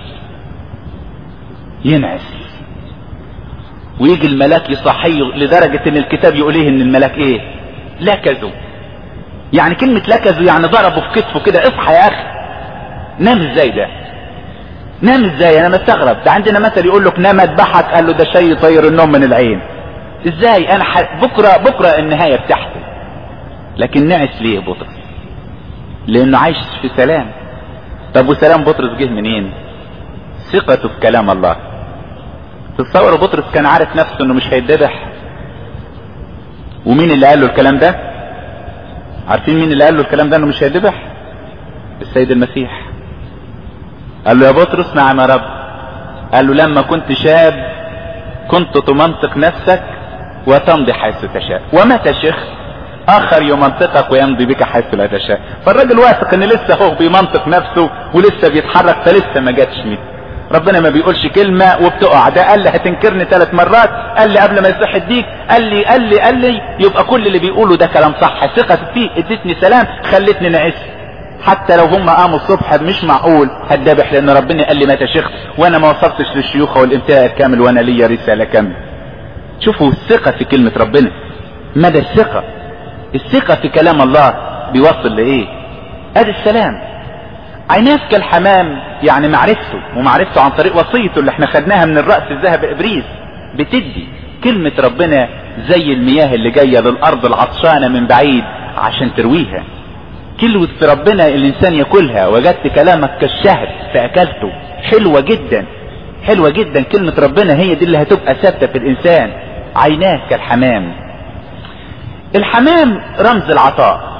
ينعس ويجي الملاك يصحيه لدرجة ان الكتاب يقول ايه ان الملاك ايه لكزوا يعني كلمة لكزوا يعني ضربه في كتفه كده اصحى يا اخي نام ازاي ده نام ازاي انا مستغرب ده عندنا مثل يقول لك نام اذبحك قال له ده شيء يطير النوم من العين ازاي انا ح... بكرة بكرة النهاية بتاعتي لكن نعس ليه بطرس لانه عايش في سلام طب وسلام بطرس جه منين ثقته في كلام الله تتصور بطرس كان عارف نفسه انه مش هيتذبح ومين اللي قال له الكلام ده عارفين مين اللي قال له الكلام ده انه مش هيتذبح السيد المسيح قال له يا بطرس نعم يا رب قال له لما كنت شاب كنت تمنطق نفسك وتمضي حيث تشاء ومتى شيخ اخر يمنطقك ويمضي بك حيث لا تشاء فالراجل واثق ان لسه هو بيمنطق نفسه ولسه بيتحرك فلسه ما جاتش مين ربنا ما بيقولش كلمة وبتقع ده قال لي هتنكرني ثلاث مرات قال لي قبل ما يصح الديك قال لي قال لي قال لي يبقى كل اللي بيقوله ده كلام صح ثقة فيه ادتني سلام خلتني نعس حتى لو هم قاموا الصبح مش معقول هتذبح لان ربنا قال لي متى شيخ وانا ما وصلتش للشيوخ والامتلاء الكامل وانا ليا رسالة كاملة شوفوا الثقة في كلمة ربنا مدى الثقة الثقة في كلام الله بيوصل لايه ادي السلام عيناك كالحمام يعني معرفته ومعرفته عن طريق وصيته اللي احنا خدناها من الرأس الذهب ابريس بتدي كلمة ربنا زي المياه اللي جاية للارض العطشانة من بعيد عشان ترويها كلمة ربنا الانسان ياكلها وجدت كلامك كالشهد فاكلته حلوة جدا حلوة جدا كلمة ربنا هي دي اللي هتبقى ثابتة في الانسان عيناه كالحمام الحمام رمز العطاء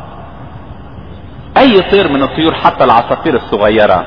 اي طير من الطيور حتى العصافير الصغيرة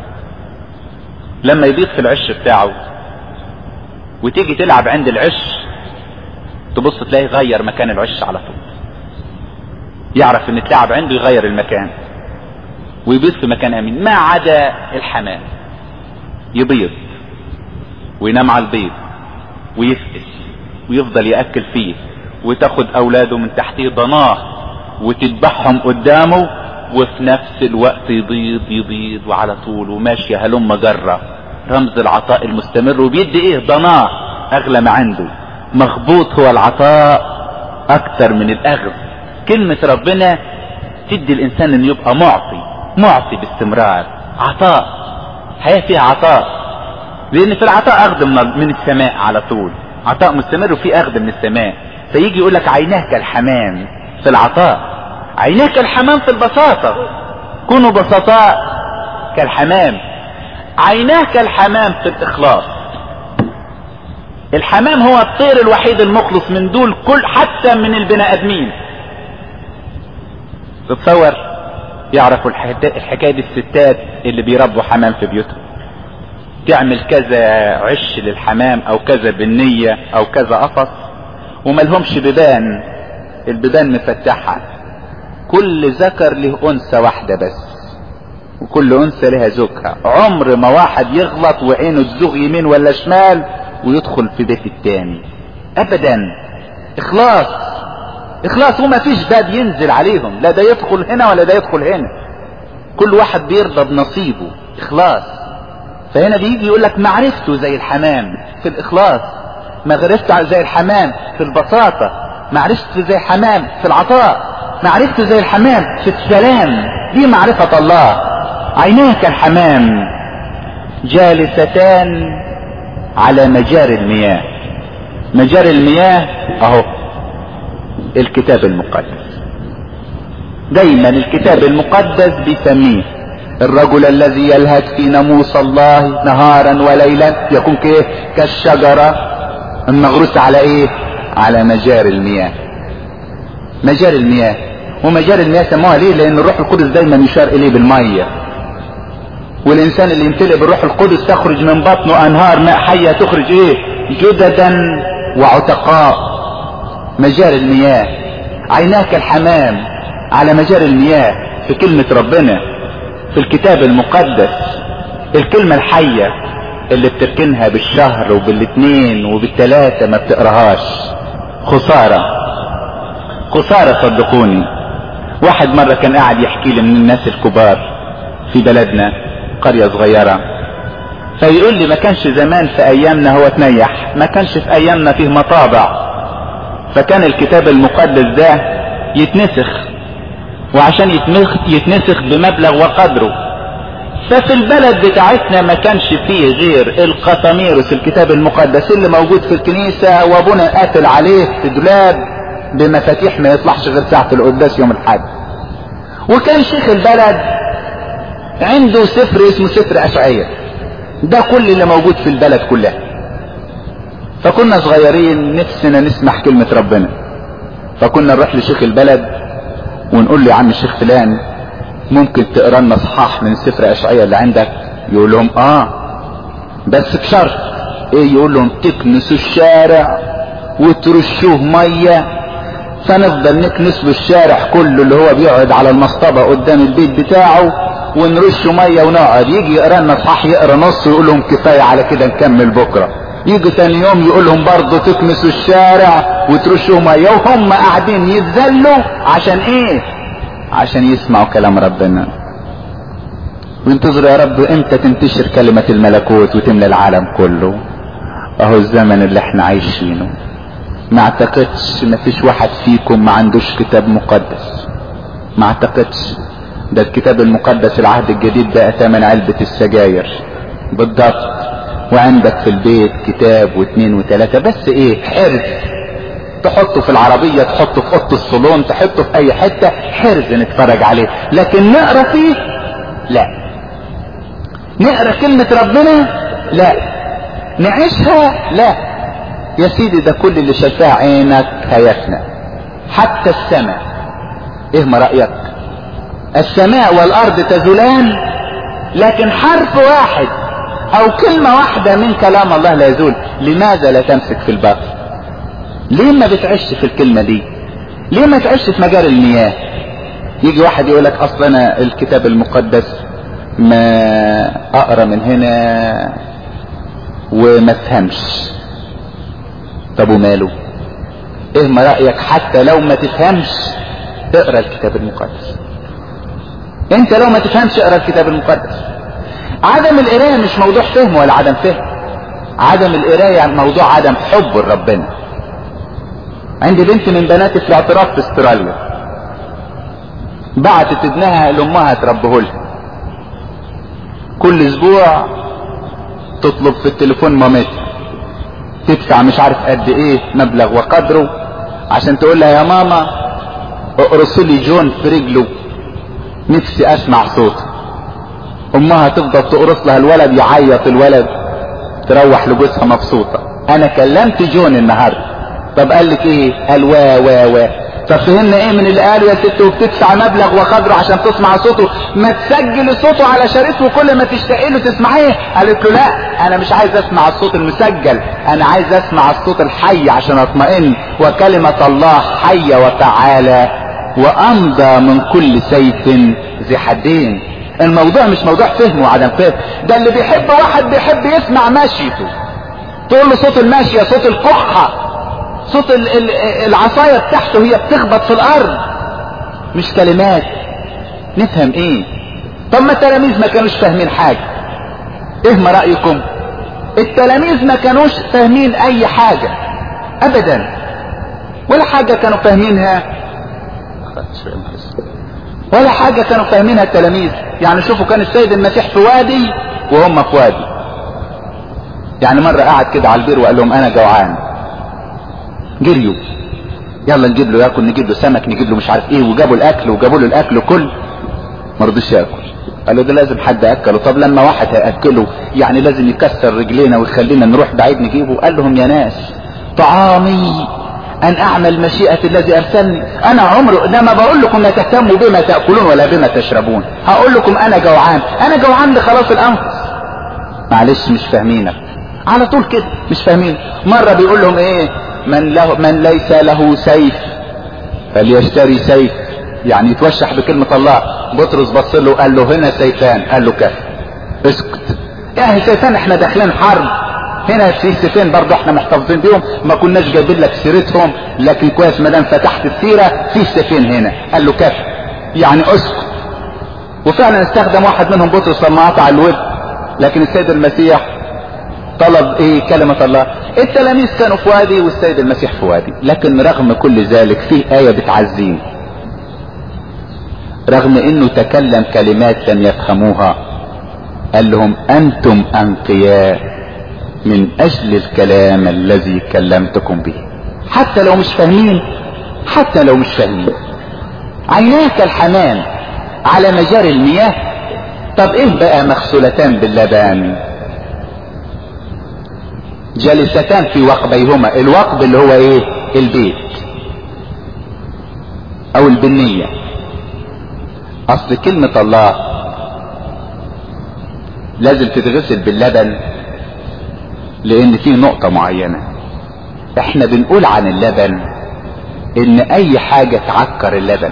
لما يبيض في العش بتاعه وتيجي تلعب عند العش تبص تلاقي غير مكان العش على طول يعرف ان تلعب عنده يغير المكان ويبيض في مكان امين ما عدا الحمام يبيض وينام على البيض ويفقس ويفضل ياكل فيه وتاخد اولاده من تحتيه ضناه وتذبحهم قدامه وفي نفس الوقت يبيض يبيض وعلى طول وماشي هلم جرة رمز العطاء المستمر وبيدي ايه ضناه اغلى ما عنده مخبوط هو العطاء اكتر من الاخذ كلمة ربنا تدي الانسان انه يبقى معطي معطي باستمرار عطاء حياة فيها عطاء لان في العطاء اخذ من السماء على طول عطاء مستمر وفي اخذ من السماء فيجي يقول لك عيناه كالحمام في العطاء عيناه كالحمام في البساطة كونوا بسطاء كالحمام عيناه كالحمام في الإخلاص الحمام هو الطير الوحيد المخلص من دول كل حتى من البني آدمين تتصور يعرفوا الحكاية دي الستات اللي بيربوا حمام في بيوتهم تعمل كذا عش للحمام او كذا بنية او كذا قفص وملهمش بيبان البيبان مفتحة كل ذكر له انثى واحدة بس وكل انثى لها زوجها عمر ما واحد يغلط وعينه تزوغ يمين ولا شمال ويدخل في بيت التاني ابدا اخلاص اخلاص وما فيش باب ينزل عليهم لا ده يدخل هنا ولا ده يدخل هنا كل واحد بيرضى بنصيبه اخلاص فهنا بيجي يقول لك معرفته زي الحمام في الاخلاص مغرفته زي الحمام في البساطة معرفته زي الحمام في العطاء معرفته زي الحمام في السلام دي معرفة الله عيناه كالحمام جالستان على مجاري المياه مجاري المياه اهو الكتاب المقدس دايما الكتاب المقدس بيسميه الرجل الذي يلهج في ناموس الله نهارا وليلا يكون كيف كالشجرة المغروسة على ايه على مجاري المياه مجاري المياه ومجاري المياه سموها ليه لان الروح القدس دايما يشار اليه بالمية والانسان اللي يمتلئ بالروح القدس تخرج من بطنه انهار ماء حية تخرج ايه جددا وعتقاء مجاري المياه عيناك الحمام على مجاري المياه في كلمة ربنا في الكتاب المقدس الكلمة الحية اللي بتركنها بالشهر وبالاثنين وبالثلاثة ما بتقراهاش خسارة خسارة صدقوني واحد مرة كان قاعد يحكي لي من الناس الكبار في بلدنا قرية صغيرة فيقول لي ما كانش زمان في ايامنا هو تنيح ما كانش في ايامنا فيه مطابع فكان الكتاب المقدس ده يتنسخ وعشان يتنسخ بمبلغ وقدره ففي البلد بتاعتنا ما كانش فيه غير القطميرس الكتاب المقدس اللي موجود في الكنيسة وابونا قاتل عليه في دولاب بمفاتيح ما يطلعش غير ساعة القداس يوم الحد وكان شيخ البلد عنده سفر اسمه سفر اشعية ده كل اللي موجود في البلد كلها فكنا صغيرين نفسنا نسمع كلمة ربنا فكنا نروح لشيخ البلد ونقول له يا عم الشيخ فلان ممكن تقرا لنا صحاح من سفر اشعياء اللي عندك يقول لهم اه بس بشرط ايه يقول لهم تكنسوا الشارع وترشوه ميه فنفضل نكنس له الشارع كله اللي هو بيقعد على المصطبه قدام البيت بتاعه ونرشه ميه ونقعد يجي يقرا لنا صحاح يقرا نص ويقول لهم كفايه على كده نكمل بكره يجي تاني يوم يقول لهم برضه تكنسوا الشارع وترشوا ميه وهم قاعدين يتذلوا عشان ايه عشان يسمعوا كلام ربنا وينتظروا يا رب امتى تنتشر كلمة الملكوت وتملى العالم كله اهو الزمن اللي احنا عايشينه ما اعتقدش ما فيش واحد فيكم ما عندوش كتاب مقدس ما اعتقدش ده الكتاب المقدس العهد الجديد بقى ثمن علبة السجاير بالضبط وعندك في البيت كتاب واثنين وثلاثة بس ايه حرز تحطه في العربية تحطه في اوضه الصالون تحطه في اي حتة حرز نتفرج عليه لكن نقرا فيه لا نقرا كلمة ربنا لا نعيشها لا يا سيدي ده كل اللي شايفاه عينك هيفنى حتى السماء ايه ما رأيك السماء والارض تزولان لكن حرف واحد او كلمة واحدة من كلام الله لا يزول لماذا لا تمسك في الباطل ليه ما بتعيش في الكلمة دي ليه ما تعيش في مجال المياه يجي واحد يقول لك اصل انا الكتاب المقدس ما اقرا من هنا وما افهمش طب وماله ايه ما رأيك حتى لو ما تفهمش اقرا الكتاب المقدس انت لو ما تفهمش اقرا الكتاب المقدس عدم القرايه مش موضوع فهم ولا عدم فهم عدم القرايه موضوع عدم حب لربنا عندي بنت من بناتي في الاعتراف في استراليا بعتت ابنها لامها تربيه لها كل اسبوع تطلب في التليفون مامتها تدفع مش عارف قد ايه مبلغ وقدره عشان تقول لها يا ماما اقرص لي جون في رجله نفسي اسمع صوته امها تفضل تقرص لها الولد يعيط الولد تروح لجوزها مبسوطة انا كلمت جون النهاردة طب قال لك ايه قال وا وا وا طب فهمنا ايه من اللي قاله يا ست وبتدفع مبلغ وقدره عشان تسمع صوته ما تسجل صوته على شريط وكل ما تشتاقي له تسمعيه قالت له لا انا مش عايز اسمع الصوت المسجل انا عايز اسمع الصوت الحي عشان اطمئن وكلمة الله حية وفعالة وامضى من كل سيف ذي حدين الموضوع مش موضوع فهم وعدم فهم ده اللي بيحب واحد بيحب يسمع ماشيته تقول له صوت الماشية صوت الكحة صوت ال- ال- العصاية بتاعته هي بتخبط في الارض مش كلمات نفهم ايه طب ما التلاميذ ما كانوش فاهمين حاجة ايه ما رأيكم التلاميذ ما كانوش فاهمين اي حاجة ابدا ولا حاجة كانوا فاهمينها ولا حاجة كانوا فاهمينها التلاميذ يعني شوفوا كان السيد المسيح في وادي وهم في وادي يعني مرة قعد كده على البير وقال لهم انا جوعان جريوا يلا نجيب له ياكل نجيب له سمك نجيب له مش عارف ايه وجابوا الاكل وجابوا له الاكل كل ما رضيش ياكل قال له ده لازم حد اكله طب لما واحد هياكله يعني لازم يكسر رجلينا ويخلينا نروح بعيد نجيبه قال لهم يا ناس طعامي ان اعمل مشيئة الذي ارسلني انا عمره انما بقول لكم لا تهتموا بما تأكلون ولا بما تشربون هقول لكم انا جوعان انا جوعان لخلاص الانفس معلش مش فاهمينك على طول كده مش فاهمين مرة بيقول لهم ايه من له من ليس له سيف فليشتري سيف يعني يتوشح بكلمة الله بطرس بص له قال له هنا سيفان قال له كفى اسكت يا سيفان احنا داخلين حرب هنا في سيفين برضه احنا محتفظين بيهم ما كناش جايبين لك سيرتهم لكن كويس ما دام فتحت السيره في سيفين هنا قال له كفى يعني اسكت وفعلا استخدم واحد منهم بطرس لما قطع الود لكن السيد المسيح طلب ايه كلمة الله التلاميذ كانوا في وادي والسيد المسيح في وادي لكن رغم كل ذلك في آية بتعزيني رغم انه تكلم كلمات لم يفهموها قال لهم انتم انقياء من اجل الكلام الذي كلمتكم به حتى لو مش فاهمين حتى لو مش فاهمين عيناك الحمام على مجاري المياه طب ايه بقى مغسولتان باللبن جالستان في وقبيهما الوقب اللي هو ايه البيت او البنية اصل كلمة الله لازم تتغسل باللبن لان في نقطة معينة احنا بنقول عن اللبن ان اي حاجة تعكر اللبن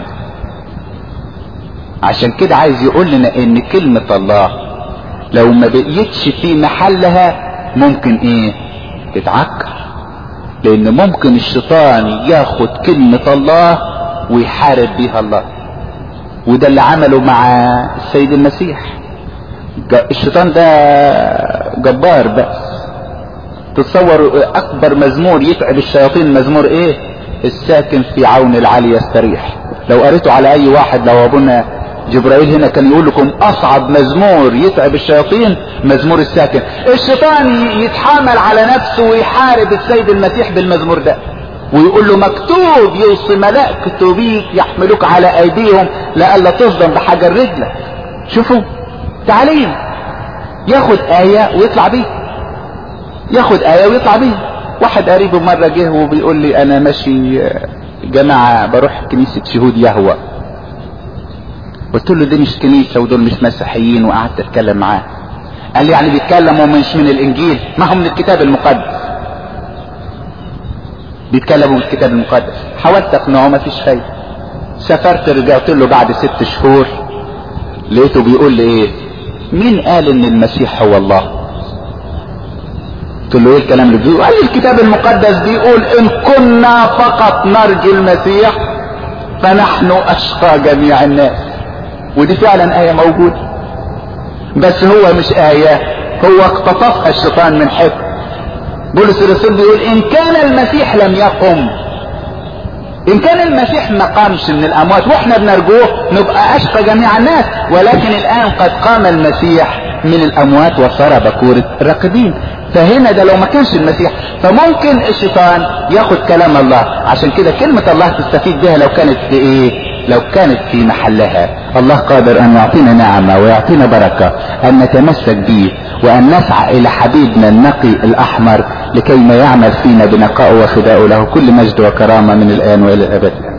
عشان كده عايز يقول لنا ان كلمة الله لو ما بقيتش في محلها ممكن ايه تتعكر لان ممكن الشيطان ياخد كلمة الله ويحارب بيها الله وده اللي عمله مع السيد المسيح الشيطان ده جبار بس تتصور اكبر مزمور يتعب الشياطين مزمور ايه الساكن في عون العلي يستريح لو قريته على اي واحد لو ابونا جبرائيل هنا كان يقول لكم اصعب مزمور يتعب الشياطين مزمور الساكن الشيطان يتحامل على نفسه ويحارب السيد المسيح بالمزمور ده ويقول له مكتوب يوصي ملائكته بيك يحملوك على ايديهم لئلا تصدم بحجر رجلك شوفوا تعليم ياخد آية ويطلع بيها ياخد آية ويطلع بيها واحد قريب مرة جه وبيقول لي انا ماشي جماعة بروح كنيسة شهود يهوه قلت له دي مش كنيسة ودول مش مسيحيين وقعدت اتكلم معاه قال لي يعني بيتكلموا مش من الانجيل ما هم من الكتاب المقدس بيتكلموا من الكتاب المقدس حاولت اقنعه ما فيش فايدة سافرت رجعت له بعد ست شهور لقيته بيقول لي ايه مين قال ان المسيح هو الله قلت له ايه الكلام اللي بيقول قال لي الكتاب المقدس بيقول ان كنا فقط نرجو المسيح فنحن اشقى جميع الناس ودي فعلا آية موجودة بس هو مش آية هو اقتطفها الشيطان من حكم بولس الرسول بيقول إن كان المسيح لم يقم إن كان المسيح ما قامش من الأموات وإحنا بنرجوه نبقى أشقى جميع الناس ولكن الآن قد قام المسيح من الأموات وصار بكورة راقدين فهنا ده لو ما كانش المسيح فممكن الشيطان ياخد كلام الله عشان كده كلمة الله تستفيد بها لو كانت في ايه لو كانت في محلها الله قادر ان يعطينا نعمة ويعطينا بركة ان نتمسك به وان نسعى الى حبيبنا النقي الاحمر لكي ما يعمل فينا بنقاء وفداء له كل مجد وكرامة من الان والى الابد